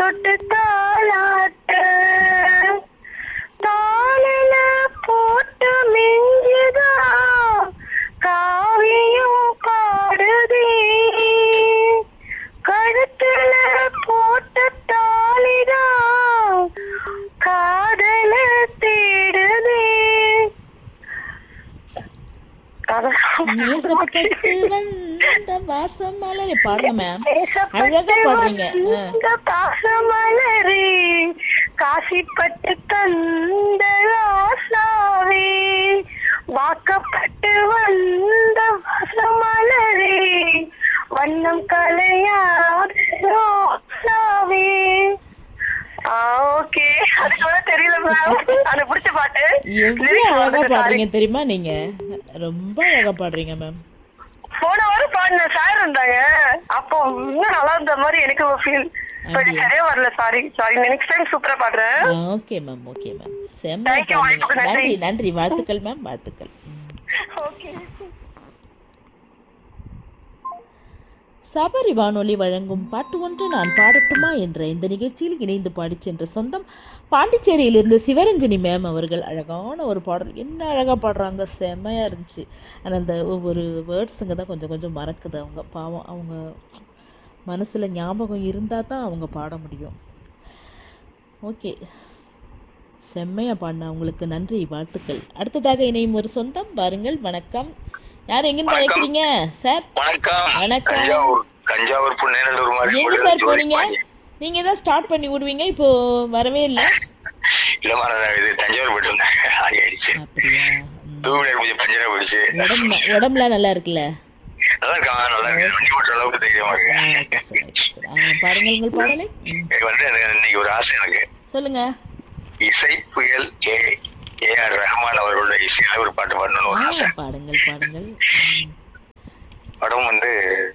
போட்டு தாளாட்ட தாளில போட்டு மிஞ்சுதா காவியம் பாடுதே கழுத்துல போட்ட தாளிதான் காதல தேடுதே நேசப்பட்டு வந்த வாசம் மலரே பாடுங்க மேம் அழகா பாடுறீங்க ஆ. பாசமலரே காசிப்பட்டு தந்த ராசாவே வாக்கப்பட்டு வந்த வாசமலரே வண்ணம் கலையார் ரோசாவே ஓகே அதுக்கு மேல தெரியல மேம் எனக்கு பிடிச்ச பாட்டு எவ்வளவு Lyrics அழகா வந்துட்டு பாடுறீங்க தெரியுமா நீங்க ரொம்ப அழகா பாடுறீங்க மேம் போன வாரம் பாடின சார் இருந்தாங்க அப்போ இன்னும் நல்லா இருந்த மாதிரி எனக்கு ஒரு ஃபீல் அப்படியா? சரியா வரல சாரி சாரி நெக்ஸ்ட் டைம் சூப்பரா பாடுறேன் ஓகே மேம் ஓகே மேம் செம்ம Thank you, பாடுறீங்க வாய்ப்புக்கு நன்றி. நன்றி நன்றி வாழ்த்துக்கள் மேம் வாழ்த்துக்கள் ம். ஓகே சபரி வானொலி வழங்கும் பாட்டு ஒன்று நான் பாடட்டுமா என்ற இந்த நிகழ்ச்சியில் இணைந்து பாடிச் சென்ற சொந்தம் பாண்டிச்சேரியிலிருந்து சிவரஞ்சனி மேம் அவர்கள் அழகான ஒரு பாடல் என்ன அழகாக பாடுறாங்க செம்மையாக இருந்துச்சு ஆனால் அந்த ஒவ்வொரு வேர்ட்ஸுங்க தான் கொஞ்சம் கொஞ்சம் மறக்குது அவங்க பாவம் அவங்க மனசில் ஞாபகம் இருந்தால் தான் அவங்க பாட முடியும் ஓகே செம்மையாக பாடின உங்களுக்கு நன்றி வாழ்த்துக்கள் அடுத்ததாக இணையும் ஒரு சொந்தம் பாருங்கள் வணக்கம் யார் எங்கேருந்து வணக்கம். அழைக்கிறீங்க சார் வணக்கம் வணக்கம். தஞ்சாவூர் தஞ்சாவூர் புன்னேநல்லூர் மாதிரி எங்க கூட சார் ஜோடி போனீங்க பாருங்க. நீங்க தான் ஸ்டார்ட் பண்ணி விடுவீங்க இப்போ வரவே இல்லை இல்லம்மா நான் இது தஞ்சாவூர் போயிட்டு வந்தேன் ஆடி ஆயிடுச்சு அப்படியா ம். டூ வீலர் கொஞ்சம் பஞ்சரா போயிடுச்சு உடம்பு உடம்புலாம் நல்லா இருக்குல்ல நல்லா இருக்கா நல்லா இருக்கு வண்டி ஓட்டுற அளவுக்கு தைரியமா ஆ, இருக்கு சரி, சரி. ஆ, பாருங்கள் உங்கள் பாடலை ம். இது வந்து எனக்கு இன்னைக்கு ஒரு ஆசை எனக்கு சொல்லுங்க இசை புயல் ஏ ஏ ஆர் ரஹ்மான் அவர்களோட இசையில ஒரு பாட்டு பாடணும்னு ஒரு ஆ, ஆசை பாடுங்கள் பாடுங்கள் ம். படம் வந்து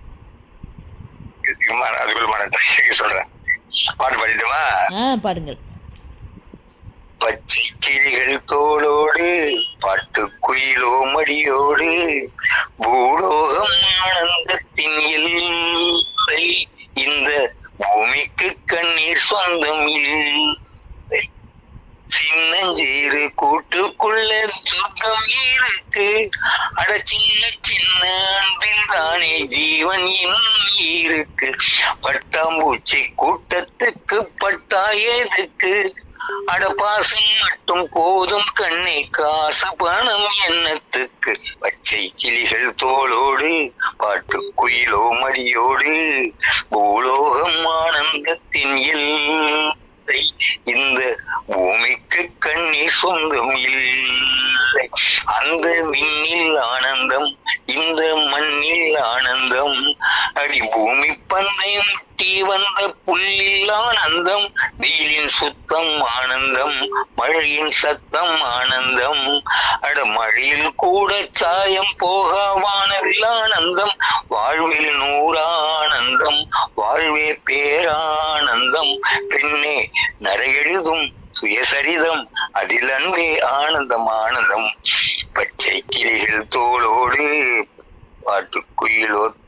விமான- அதுக்குள்ள நான் சொல்றேன் பாட்டு பாடிட்டுமா ஆ பாடுங்கள் பச்சை கிளிகள் தோளோடு பாட்டு குயிலோ மடியோடு பூலோகம் ஆனந்தத்தின் எல்லை இந்த பூமிக்கு கண்ணீர் சொந்தம் இல்லை சின்னஞ்சேறு கூட்டுக்குள்ள சொர்க்கம் இருக்கு அட சின்ன சின்ன அன்பில் தானே ஜீவன் இன்னும் இருக்கு பட்டாம்பூச்சி கூட்டத்துக்கு பட்டா எதுக்கு அட பாசம் மட்டும் போதும் கண்ணை காசு பணம் எண்ணத்துக்கு பச்சை கிளிகள் தோளோடு பாட்டு குயிலோ மடியோடு பூலோகம் ஆனந்தத்தின் எல்லை இந்த பூமிக்கு கண்ணீர் சொந்தம் இல்லை அந்த விண்ணில் ஆனந்தம் இந்த மண்ணில் ஆனந்தம் அடி பூமி பந்தை முட்டி வந்த புல்லில் ஆனந்தம் வெயிலின் சுத்தம் ஆனந்தம் மழையின் சத்தம் ஆனந்தம் அட மழையில் கூட சாயம் போக வானவில் ஆனந்தம் வாழ்வில் நூறானந்தம் வாழ்வே பேரானந்தம் பெண்ணே நரையெழுதும் சுயசரிதம் அதில் அன்பே ஆனந்தம் ஆனந்தம் பச்சை கிளிகள் தோளோடு பாட்டுக்குயிலோர்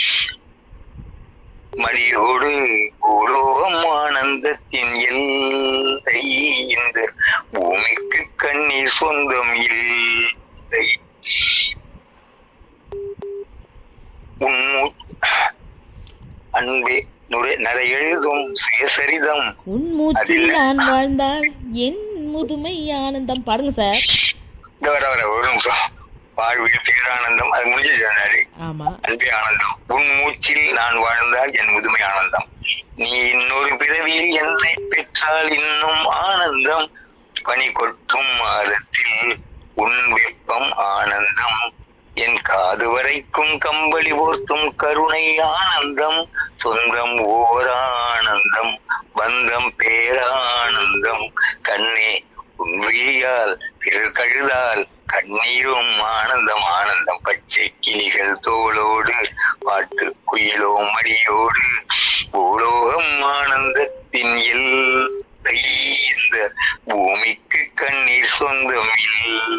மடியோடு உலோகம் ஆனந்தத்தின் எல்லை இந்த பூமிக்கு கண்ணீர் சொந்தம் இல்லை உன்மு அன்பே நுரை நரை எழுதும் சுயசரிதம் உன் மூச்சில் அதில்லை. நான் வாழ்ந்தால் என் முதுமை ஆனந்தம் பாடுங்க சார் இந்த வர வர ஒரு நிமிஷம் வாழ்வில் பேரானந்தம் அது முடிஞ்சு ஆமா அன்பே ஆனந்தம் உன் மூச்சில் நான் வாழ்ந்தால் என் முதுமை ஆனந்தம் நீ இன்னொரு பிறவியில் என்னை பெற்றால் இன்னும் ஆனந்தம் பனி கொட்டும் மாதத்தில் உன் வெப்பம் ஆனந்தம் என் காது வரைக்கும் கம்பளி போர்த்தும் கருணை ஆனந்தம் சொந்தம் ஓர் ஆனந்தம் பந்தம் பேரானந்தம் கண்ணே உன் விழியால் பிறர் கழுதால் கண்ணீரும் ஆனந்தம் ஆனந்தம் பச்சை கிளிகள் தோளோடு பாட்டு குயிலோ மடியோடு பூலோகம் ஆனந்தத்தின் எல்லை இந்த பூமிக்கு கண்ணீர் சொந்தம்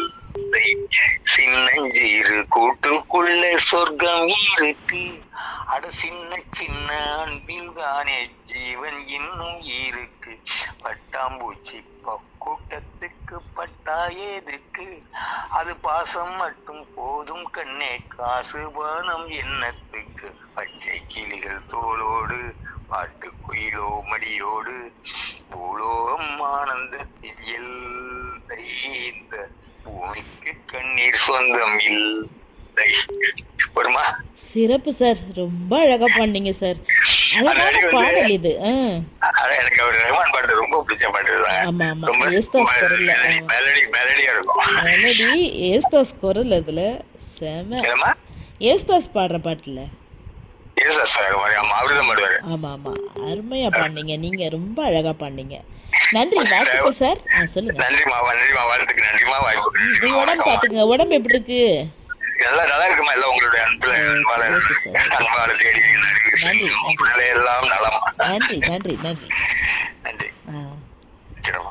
இல்லை சின்னஞ்சீரு கூட்டுக்குள்ள சொர்க்கம் இருக்கு அட சின்ன சின்ன அன்பில் தானே ஜீவன் இன்னும் இருக்கு பட்டாம்பூச்சி ப- கூட்டத்துக்கு பட்டா ஏதுக்கு அது பாசம் மட்டும் போதும் கண்ணே காசு பணம் எண்ணத்துக்கு பச்சை கிளிகள் தோளோடு பாட்டு குயிலோ மடியோடு பூலோகம் ஆனந்தத்தில் எல்லை இந்த பூமிக்கு கண்ணீர் சொந்தம் இல்லை வருமா சிறப்பு சார் ரொம்ப அழகா பாடினீங்க சார் அழகான அது வந்து- பாடல் இது ஆ. அதான் எனக்கு அவர் ரஹ்மான் பாட்டு ரொம்ப பிடிச்ச பாட்டு தான் ஆமா ஆமா ரொம்ப ஏஸ்தாஸ் குரல்ல மெலடி மெலடியா இருக்கும் மெலடி ஏஸ்தாஸ் குரல் அதுல செம என்னம்மா ஏஸ்தாஸ் பாடுற பாட்டுல ஏசா சார் மாதிரி ஆமா அவருதான் பாடுவாரு ஆமா ஆமா அருமையா பாடினீங்க நீங்க ரொம்ப அழகா பாடினீங்க நன்றி வாழ்த்துக்கள் சார் ஆ சொல்லுங்க நன்றிமா நன்றிமா வாழ்த்துக்கு நன்றிமா வாய்ப்பு நீங்க உடம்பு பாத்துங்க உடம்பு எப்படி இருக்கு எல்லாம் நல்லா இருக்குமா எல்லாம் உங்களுடைய அன்புல அன்பாளர் ஓகே சார். அன்பாளர் தேடி நன்றி, நன்றி. பிள்ளை எல்லாம் நலம் நன்றி நன்றி நன்றி நன்றி ஆ. வச்சிரமா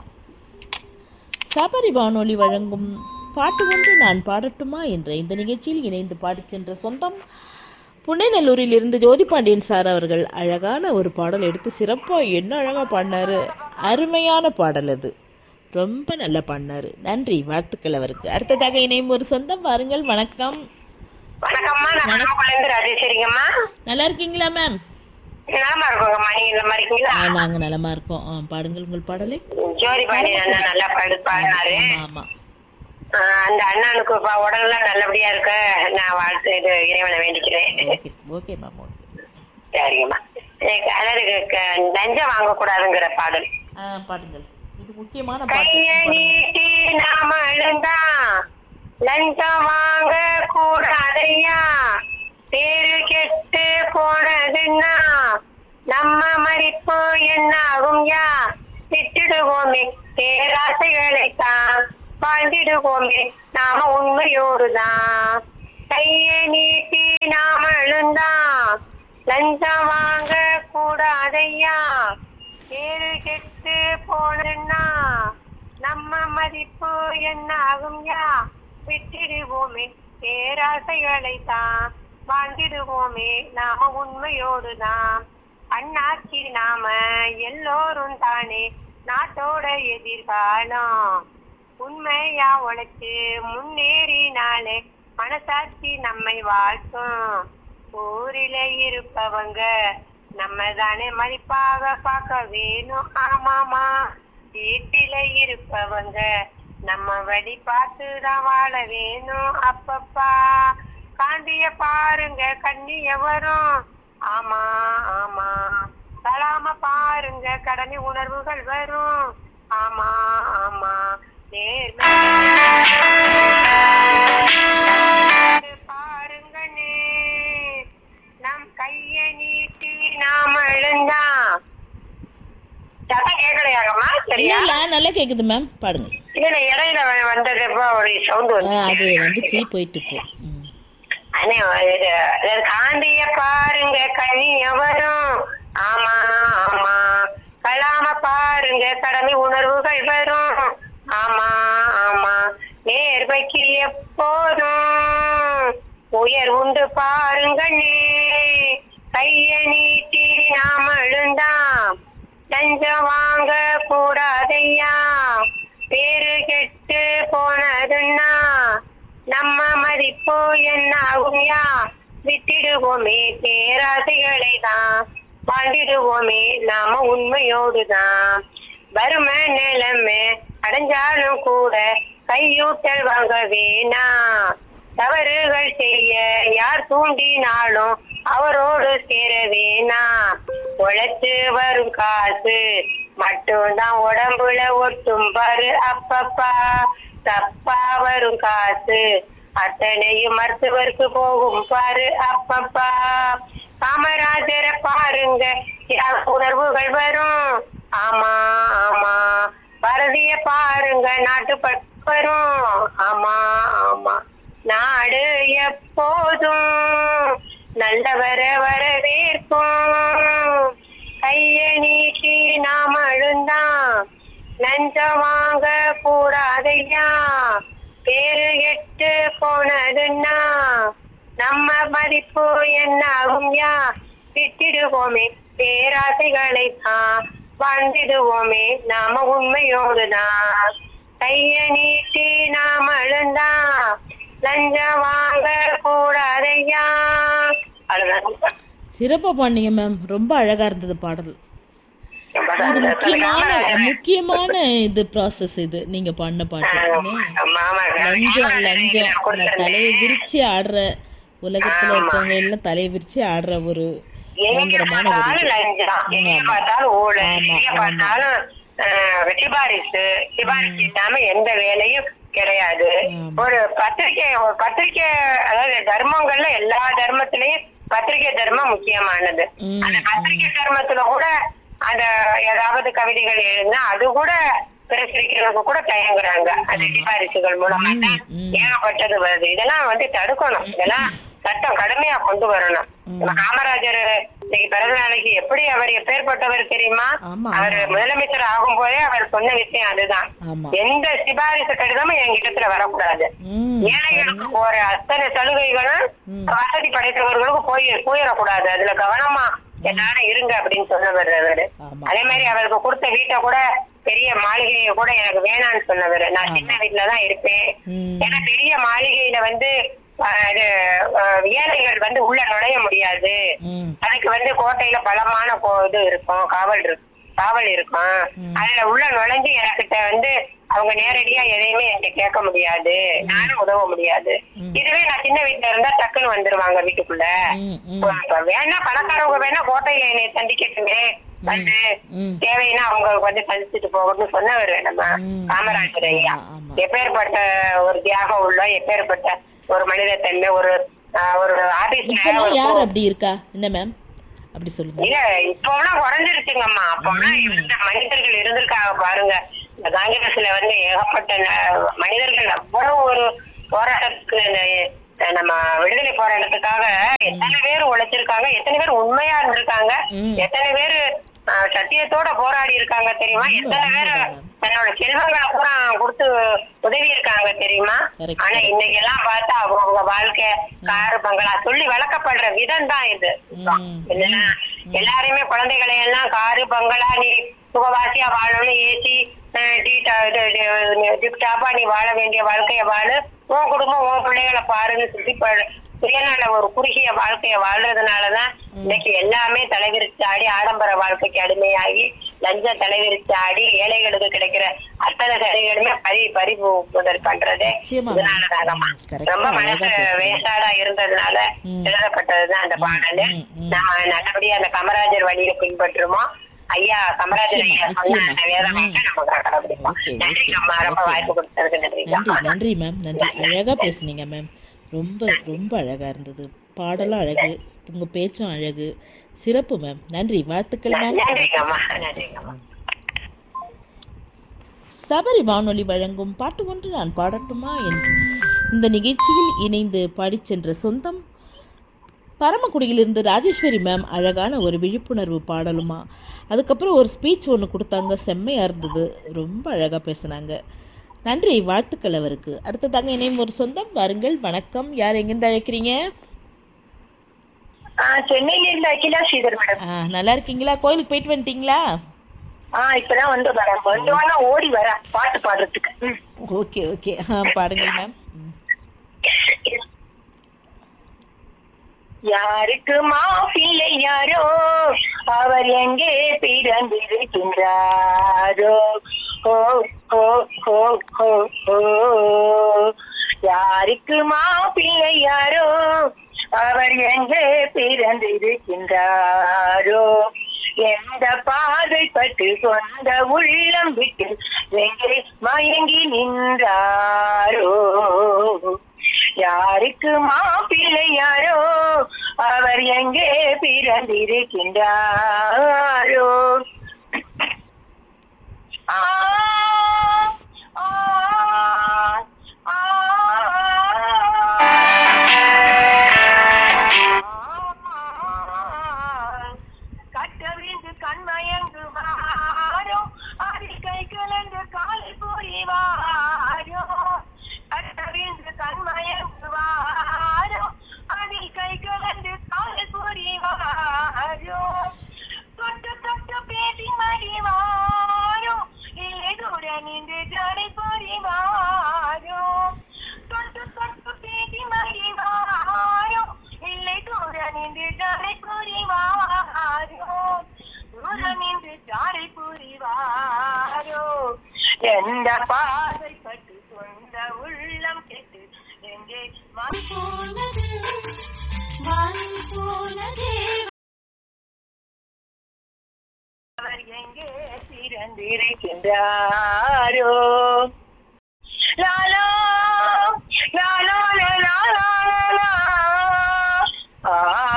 சபரி வானொலி வழங்கும் பாட்டு ஒன்று நான் பாடட்டுமா என்ற இந்த நிகழ்ச்சியில் இணைந்து பாடிச் சென்ற சொந்தம் புனேநல்லூரில் இருந்து ஜோதிபாண்டியன் சார் அவர்கள் அழகான ஒரு பாடல் எடுத்து சிறப்பாக என்ன அழகாக பாடினாரு அருமையான பாடல் அது ரொம்ப நல்லா பாடினாரு நன்றி வாழ்த்துக்கள் அவருக்கு அடுத்ததாக இணையும் ஒரு சொந்தம் வாருங்கள் வணக்கம் வணக்கம்மா நான் மணமக்குள்ள இருந்து ராஜேஸ்வரிங்கம்மா நல்லா இருக்கீங்களா மேம் நலமா இருக்கோங்கம்மா நீங்க நலமா இருக்கீங்களா நாங்கள் நலமா இருக்கோம் ஆ, பாடுங்கள் உங்கள் பாடலை ஜோதி பாண்டியன் அண்ணா நல்லா பாடு பாடினாரு ஆமாம் ஆமாம் ஆஹ் அந்த அண்ணனுக்கு இப்ப உடல்லாம் நல்லபடியா இருக்க நான் வாழ்த்து இது இறைவனை வேண்டிக்கிறேன் ஓகே ஓகே மேம் ஓகே சரிங்கம்மா எனக்கு அழகு லஞ்சம் வாங்கக்கூடாதுங்கிற பாடல் ஆ பாடுங்கள் இது முக்கியமான கைய பாட்டு நீட்டி நாம எழுந்தா லஞ்சம் வாங்க கூடாதையா பேரு கெட்டு போனதுன்னா நம்ம மதிப்பு என்ன ஆகும்யா விட்டுடுவோமே பேராசைகளை தான் வாழ்ந்திடுவோமே நாம உண்மையோடுதான் கைய நீட்டி நாம எழுந்தா லஞ்சம் வாங்க கூடாதையா பேரு கெட்டு போனா நம்ம மதிப்பு என்ன ஆகும்யா விட்டுடுவோமே பேராசைகளை தான் வாழ்ந்திடுவோமே நாம உண்மையோடுதான் அண்ணாச்சி நாம எல்லோரும் தானே நாட்டோட எதிர்காலம் உண்மையா உழைச்சு முன்னேறினாலே மனசாட்சி நம்மை வாழ்த்தும் ஊரில இருப்பவங்க நம்ம தானே மதிப்பாக பார்க்க வேணும் ஆமாமா வீட்டில இருப்பவங்க நம்ம வழி பார்த்து தான் வாழ வேணும் அப்பப்பா காந்திய பாருங்க கண்ணிய வரும் ஆமா ஆமா தளாம பாருங்க கடமை உணர்வுகள் வரும் ஆமா ஆமா நேர்மை பாருங்கண்ணே நம் கைய நீட்டி நாம எழுந்தா சத்தம் கேட்கலையாகம்மா சரியா இல்ல நல்லா கேக்குது மேம் பாடுங்க இல்ல இடையில வ- வந்ததுப்போ ஒரு சவுண்ட் ஆ, வந்து அது வந்துச்சு போயிட்டு போ ம். அண்ணே இது அதாவது காந்திய பாருங்க கண்ணிய வரும் ஆமா ஆமா கலாம பாருங்க கடமை உணர்வுகள் வரும் ஆமா ஆமா நேர்மைக்கு எப்போதும் உயர் உண்டு பாருங்கண்ணே கைய நீட்டி நாம எழுந்தாம் லஞ்சம் வாங்க கூடாதையா பேரு கெட்டு போனதுன்னா நம்ம மதிப்பு என்ன ஆகும்யா விட்டுடுவோமே பேராசைகளை தான் வாழ்ந்திடுவோமே நாம உண்மையோடுதான் வறுமை நிலைமை அடைஞ்சாலும் கூட கையூட்டல் வாங்க வேணாம் தவறுகள் செய்ய யார் தூண்டினாலும் அவரோடு சேர வேணாம் உழைச்சு வரும் காசு மட்டும்தான் உடம்புல ஒட்டும் பாரு அப்பப்பா தப்பா வரும் காசு அத்தனையும் மருத்துவருக்கு போகும் பாரு அப்பப்பா காமராஜரை பாருங்க யார் உணர்வுகள் வரும் ஆமா ஆமா பாரதிய பாருங்க நாட்டுப்பட்டு வரும் ஆமா ஆமா நாடு எப்போதும் நல்லவர வரவேற்கும் கைய நீட்டி நாம் அழுந்தான் லஞ்சம் வாங்க கூடாதையா பேரு கெட்டு போனதுன்னா நம்ம மதிப்பு என்ன ஆகும் யா விட்டிடுவோமே பேராசைகளை தான் வாழ்ந்திடுவோமே நாம உண்மையோடுதான் கைய நீட்டி நாம் அழுந்தா லஞ்சம் வாங்க கூடாதையா அவ்வளவுதான் சிறப்பாக பண்ணீங்க மேம் ரொம்ப அழகாக இருந்தது பாடல் இது முக்கியமான முக்கியமான இது ப்ராசஸ் இது நீங்க பண்ண பாட்டு லஞ்சம் லஞ்சம் நான் தலையை விரிச்சு ஆடுற உலகத்துல இருக்கவங்க எல்லாம் தலையை விரிச்சு ஆடுற ஒரு பயங்கரமான ஒரு பார்த்தாலும் இது. லஞ்சம் எங்க ஆமா. பார்த்தாலும் ஊழல் ஆமா, எங்க ஆமா. பார்த்தாலும் அஹ், சிபாரிசு சிபாரிசு இல்லாம எந்த வேலையும் கிடையாது ஆமா. ஒரு பத்திரிக்கை ஒரு பத்திரிக்கை அதாவது தர்மங்கள்ல எல்லா தர்மத்திலயும் பத்திரிக்கை தர்மம் முக்கியமானது ம், அந்த பத்திரிக்கை தர்மத்துல கூட அந்த ஏதாவது கவிதைகள் எழுதினா அது கூட பிரசுரிக்கிறதுக்கு கூட தயங்குறாங்க அந்த சிபாரிசுகள் மூலமா தான் ம். ஏகப்பட்டது வருது இதெல்லாம் வந்து தடுக்கணும் இதெல்லாம் சட்டம் கடுமையா கொண்டு வரணும் நம்ம காமராஜர் இன்னைக்கு பிறந்த நாளைக்கு எப்படி அவர் எப்பேற்பட்டவர் தெரியுமா ஆமா, அவர் ஆமா. முதலமைச்சர் ஆகும் போதே அவர் சொன்ன விஷயம் அதுதான் ஆமா எந்த சிபாரிசு கடிதமும் என் இடத்துல வரக்கூடாது ம் ஏழைகளுக்கு போற அத்தனை சலுகைகளும் ம். வசதி படைத்தவர்களுக்கு போய் போயிடக்கூடாது அதுல கவனமா எல்லாரும் இருங்க அப்படின்னு சொன்னவர் அவரு ஆமா அதே மாதிரி அவருக்கு கொடுத்த வீட்டை கூட பெரிய மாளிகையை கூட எனக்கு வேணாம்னு சொன்னவர் நான் சின்ன வீட்டுல தான் இருப்பேன் ம் ஏன்னா பெரிய மாளிகையில வந்து அஹ், இது அஹ், ஏழைகள் வந்து உள்ள நுழைய முடியாது ம் அதுக்கு வந்து கோட்டையில பலமான கோ- இது இருக்கும் காவல் இருக்கும் காவல் இருக்கும் ம். அதுல உள்ள நுழைஞ்சு எனக்கிட்ட வந்து அவங்க நேரடியா எதையுமே என்கிட்ட கேட்க முடியாது நானும் உதவ முடியாது ம். இதுவே நான் சின்ன வீட்டுல இருந்தா டக்குன்னு வந்துருவாங்க வீட்டுக்குள்ள ம் ம் இப்ப வேணா பணக்காரவங்க வேணா கோட்டையில என்னை சந்திக்கட்டுமே வந்து ம் தேவைன்னா அவங்களுக்கு வந்து சந்திச்சுட்டு போகணும்னு சொன்னவர் நம்ம ம். காமராஜர் ஐயா ஆமா, ஆமா. எப்பேற்பட்ட ஒரு தியாகம் உள்ள எப்பேற்பட்ட ஒரு மனித தன்மை ஒரு ஆஹ், ஒரு ஆபீஸ்ல இப்பெல்லாம் ஒரு யார் அப்படி இருக்கா என்ன மேம் அப்படி சொல்லுங்க இல்ல இப்போலாம் குறைஞ்சிருச்சுங்கம்மா அப்போலாம் இருந்த மனிதர்கள் இருந்திருக்காங்க பாருங்க இந்த காங்கிரஸ்ல வந்து ஏகப்பட்ட ந- மனிதர்கள் அவ்வளவு ஒரு போராட்டத்துக்கு இந்த, அஹ், நம்ம விடுதலை போராட்டத்துக்காக எத்தனை பேர் உழைச்சிருக்காங்க எத்தனை பேர் உண்மையா இருந்திருக்காங்க ம். எத்தனை பேர் அஹ், சத்தியத்தோட போராடி இருக்காங்க தெரியுமா எத்தனை பேர் தன்னோட செல்வங்களை பூரா கொடுத்து உதவி இருக்காங்க தெரியுமா Correct, ஆனா correct. இன்னைக்கு எல்லாம் பார்த்தா அவங்க வாழ்க்கை காரு பங்களா சொல்லி வளர்க்கப்படுற விதம் தான் இது ம். என்னன்னா எல்லாருமே குழந்தைகளை எல்லாம் காரு பங்களா நீ சுகவாசியா வாழணும் ஏசி டீ டிப்டாப்பா நீ வாழ வேண்டிய வாழ்க்கைய வாழு உன் குடும்பம் உன் பிள்ளைகளை பாருன்னு சொல்லி ப- சுயநல ஒரு குறுகிய வாழ்க்கைய வாழ்றதுனாலதான் இன்னைக்கு எல்லாமே தலைவிரிச்சு ஆடி ஆடம்பர வாழ்க்கைக்கு அடிமையாகி லஞ்ச தலைவிரிச்சு ஆடி ஏழைகளுக்கு கிடைக்கிற அத்தனை சலுகைகளுமே பறி பறி முதல் பண்றதே நிச்சயமா. இதனாலதாகம்மா ம், correct. ரொம்ப அழகா மனசு பேசுறீங்க. வேசாடா இருந்ததுனால ம். எழுதப்பட்டதுதான் அந்த பாடல் ம், ம். நம்ம நல்லபடியா அந்த காமராஜர் வழியில பின்பற்றுமோ ஐயா காமராஜர் ஐயா நிச்சயமா, சொன்ன நிச்சயமா. அந்த வேதமைக்கு ம். நம்ம கடைபிடிப்போம் Okay, நன்றி okay, அம்மா ரொம்ப okay. வாய்ப்பு கொடுத்ததுக்கு நன்றி நன்றி நன்றி மேம் நன்றி அழகா பேசுனீங்க மேம் ரொம்ப ரொம்ப அழகா இருந்தது பாடலும் அழகு உங்க பேச்சும் அழகு சிறப்பு மேம் நன்றி வாழ்த்துக்கள் மேம் நன்றிங்கம்மா நன்றிங்கம்மா சபரி வானொலி வழங்கும் பாட்டு ஒன்று நான் பாடட்டுமா என்று இந்த நிகழ்ச்சியில் இணைந்து பாடிச் சென்ற சொந்தம் பரமக்குடியிலிருந்து ராஜேஸ்வரி மேம் அழகான ஒரு விழிப்புணர்வு பாடலுமா அதுக்கப்புறம் ஒரு ஸ்பீச் ஒன்று கொடுத்தாங்க செம்மையாக இருந்தது ரொம்ப அழகாக பேசுனாங்க நன்றி வாழ்த்துக்கள் அவருக்கு அடுத்ததாங்க இணையும் ஒரு சொந்தம் வாருங்கள் வணக்கம் யார் எங்கேருந்து அழைக்கிறீங்க சென்னையில இருந்து அகிலா ஸ்ரீதர் மேடம் ஆ நல்லா இருக்கீங்களா கோயிலுக்கு போயிட்டு வந்துட்டீங்களா ஆ இப்பதான் வந்து மேடம் வந்து வேணா ஓடி வரேன் பாட்டு பாடுறதுக்கு ம். ஓகே ஓகே ஆ பாடுங்கள் மேம் ம். யாருக்கு மாப்பிள்ளை யாரோ அவர் எங்கே பிறந்திருக்கின்றாரோ ஓ ஓ ஓ ஓ ஓ யாருக்கு மாப்பிள்ளை யாரோ அவர் எங்கே பிறந்திருக்கின்றாரோ எந்த பாதை பட்டு சொந்த உள்ளம் விட்டு எங்கே மயங்கி நின்றாரோ யாருக்கு மாப்பிள்ளை யாரோ அவர் எங்கே பிறந்திருக்கின்றாரோ ஆ, ஆ, ஆ, கட்டவிழ்ந்து கண்மயங்குவாரோ அறிக்கை கலந்து காலை புரிவாரோ கட்டவிழ்ந்து கண்மயங்குவாரோ அதி எந்த பாதைப்பட்டு சொந்த உள்ளம் கெட்டு எங்கே ம- போனது வான் போனதே அவர் எங்கே பிறந்திருக்கின்றாரோ லாலா லாலா லாலா லாலா ஆ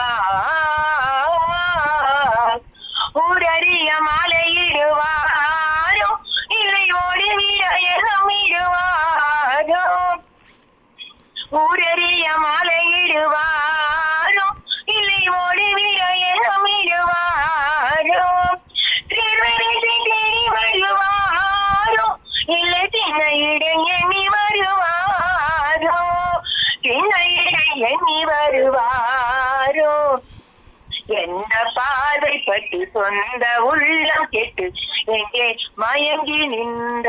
ஊரறிய மாலையிடுவாரோ இல்லை ஓடி விடயமிடுவாரோ ஊரறிய மாலையிடுவாரோ இல்லை ஓடி விடயமிடுவாரோ திருவரசை தேடி வருவாரோ இல்லை சின்ன இடம் எண்ணி வருவாரோ சின்ன இடம் எண்ணி வருவாரோ எந்த பார்வைப்பட்டு சொந்த உள்ளம் கெட்டு எங்கே மயங்கி நின்ற